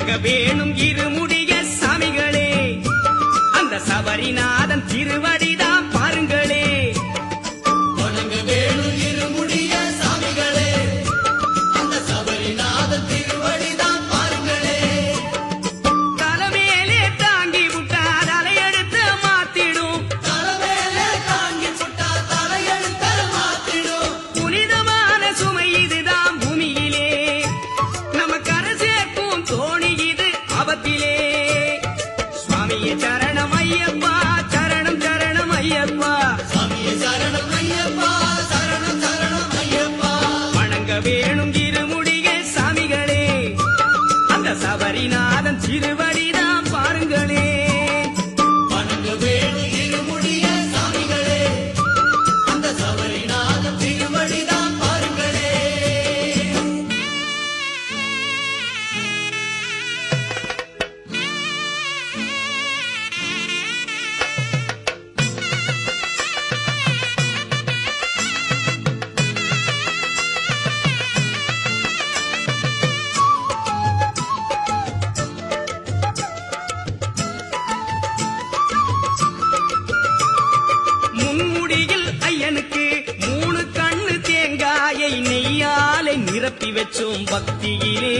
வணங்க வேணும் இருமுடிய சாமிகளே அந்த சபரிநாதன் திருவடிதான் பாருங்களே வணங்க வேணும் இருமுடிய சாமிகளே அந்த சபரிநாத திருவடிதான் பாருங்களே தலைமையிலே தாங்கி விட்டா தலையெடுத்து மாத்திடும் தலைமையிலே தாங்கி சுட்டா தலையெழுத்த மாத்திடும் புனிதமான சுமை இதுதான் பூமியிலே நம்ம கரை சேர்க்கும் தோணி இது அவத்திலே சுவாமியே சரணம் ஐயப்பா சரணம் சரணம் ஐயப்பா சாமியே சரணம் ஐயப்பா சரணம் சரணம் ஐயப்பா வணங்க வேணும் இருமுடிய சாமிகளே அந்த சபரிநாதன் திருவடிதான் பாருங்களே வணங்க வேணும் இருமுடிய சாமிகளே அந்த சபரிநாத திருவடிதான் பாருங்களே முன்முடியில் ஐயனுக்கு மூணு கண்ணு தேங்காயை நெய்யாலை நிரப்பி வச்சோம் பக்தியிலே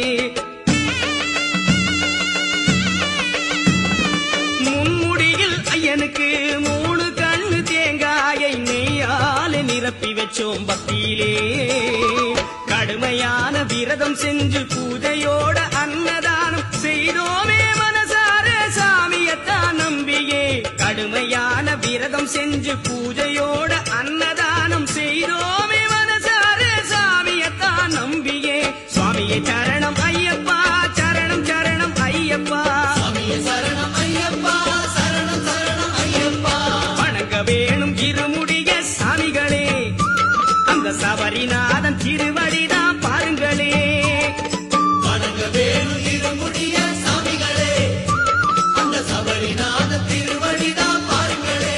முன்முடியில் ஐயனுக்கு மூணு கண்ணு தேங்காயை நெய்யாலை நிரப்பி வச்சோம் பக்தியிலே கடுமையான விரதம் செஞ்சு பூஜையோட அன்னதானம் செய்தோமே மனசார சாமியத்தான் நம்பியே கடுமையான விரதம் செஞ்சு பூஜையோட அன்னதானம் செய்தோமே மனசார சாமியத்தான் நம்பியே சுவாமியே சரணம் ஐயப்பா சரணம் சரணம் ஐயப்பா சாமியே சரணம் ஐயப்பா சரணம் சரணம் ஐயப்பா வணங்க வேணும் இருமுடிய சாமிகளே அந்த சபரிநாதன் திருவடிதான் பாருங்களே வணங்க வேணும் இருமுடிய சாமிகளே அந்த சபரிநாத திருவடிதான் பாருங்களே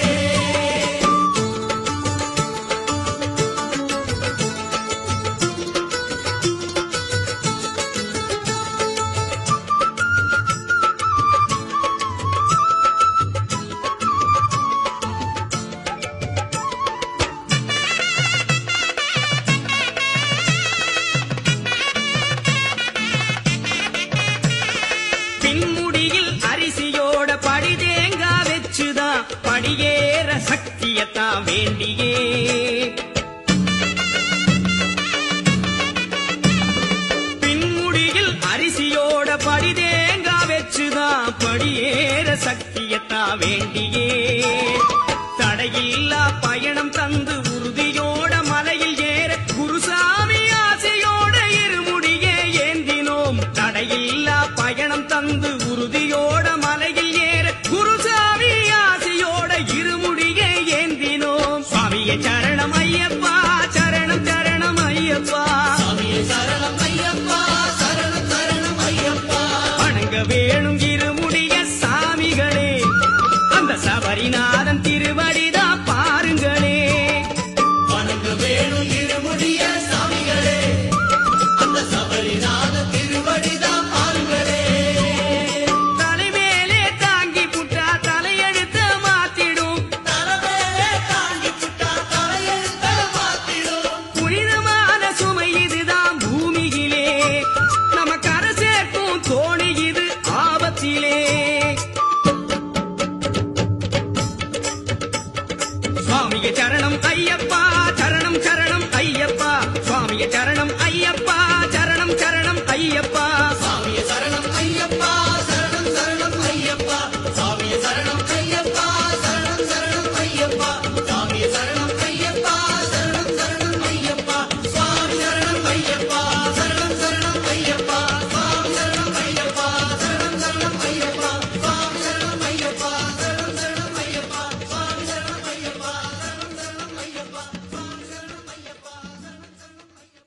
பின்முடியில் அரிசியோட படி தேங்கா வச்சுதான் படியேற சக்தியத்தான் வேண்டியே பின்முடியில் அரிசியோட படி தேங்கா வச்சுதான் படியேற சக்தியத்தான் வேண்டியே தடையில்லா